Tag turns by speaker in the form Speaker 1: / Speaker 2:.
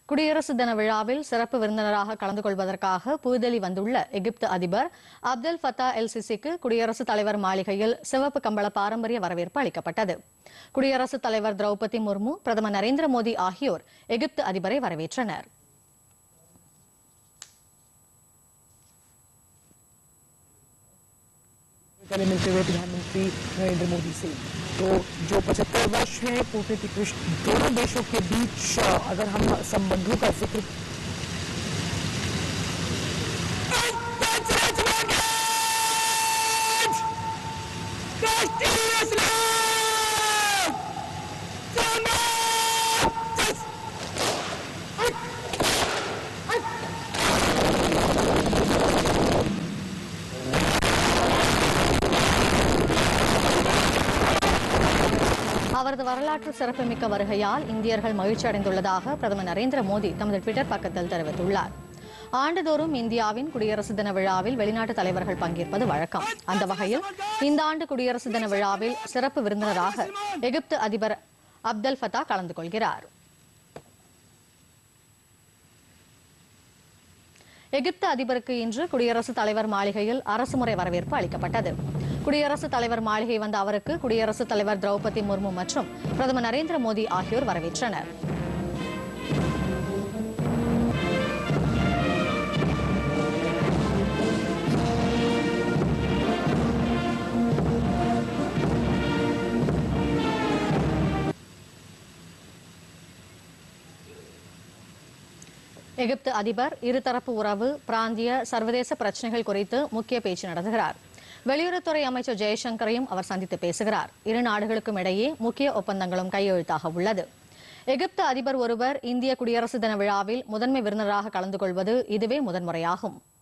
Speaker 1: குடியரசு தின விழாவில் சிறப்பு விருந்தினராக கலந்து கொள்வதற்காக புதுதில்லி வந்துள்ள எகிப்து அதிபர் அப்தெல் ஃபத்தா எல் சிசிக்கு குடியரசுத் தலைவர் மாளிகையில் சிவப்பு கம்பள பாரம்பரிய வரவேற்பு அளிக்கப்பட்டது குடியரசுத் தலைவர் திரௌபதி முர்மு பிரதமர் நரேந்திர மோடி ஆகியோர் எகிப்து அதிபரை வரவேற்றனர்
Speaker 2: गले मिलते हुए प्रधानमंत्री नरेंद्र मोदी से तो जो पचहत्तर वर्ष है कूटनीतिक रिश्ते दोनों देशों के बीच अ, अगर हम संबंधों का जिक्र
Speaker 1: அவரது வரலாற்று சிறப்புமிக்க வருகையால் இந்தியர்கள் மகிழ்ச்சி அடைந்துள்ளதாக பிரதமர் நரேந்திர மோடி தமது ட்விட்டர் பக்கத்தில் தெரிவித்துள்ளார் ஆண்டுதோறும் இந்தியாவின் குடியரசு தின விழாவில் வெளிநாட்டு தலைவர்கள் பங்கேற்பது வழக்கம் அந்த வகையில் இந்த ஆண்டு குடியரசு தின விழாவில் சிறப்பு விருந்தினராக எகிப்து அதிபர் அப்தல் ஃபத்தா கலந்து கொள்கிறார் எகிப்து அதிபருக்கு இன்று குடியரசுத் தலைவர் மாளிகையில் அரசுமுறை வரவேற்பு அளிக்கப்பட்டது குடியரசுத் தலைவர் மாளிகை வந்த அவருக்கு குடியரசுத் தலைவர் திரௌபதி முர்மு மற்றும் பிரதமர் நரேந்திர மோடி ஆகியோர் வரவேற்றனர் எகிப்து அதிபர் இருதரப்பு உறவு பிராந்திய சர்வதேச பிரச்சனைகள் குறித்து முக்கிய பேச்சு நடத்துகிறார் வெளியுறவுத்துறை அமைச்சர் ஜெயசங்கரையும் அவர் சந்தித்து பேசுகிறார் இரு நாடுகளுக்கும் இடையே முக்கிய ஒப்பந்தங்களும் கையெழுத்தாக உள்ளது எகிப்து அதிபர் ஒருவர் இந்திய குடியரசு தின விழாவில் முதன்மை விருந்தினராக கலந்து கொள்வது இதுவே முதன்முறையாகும்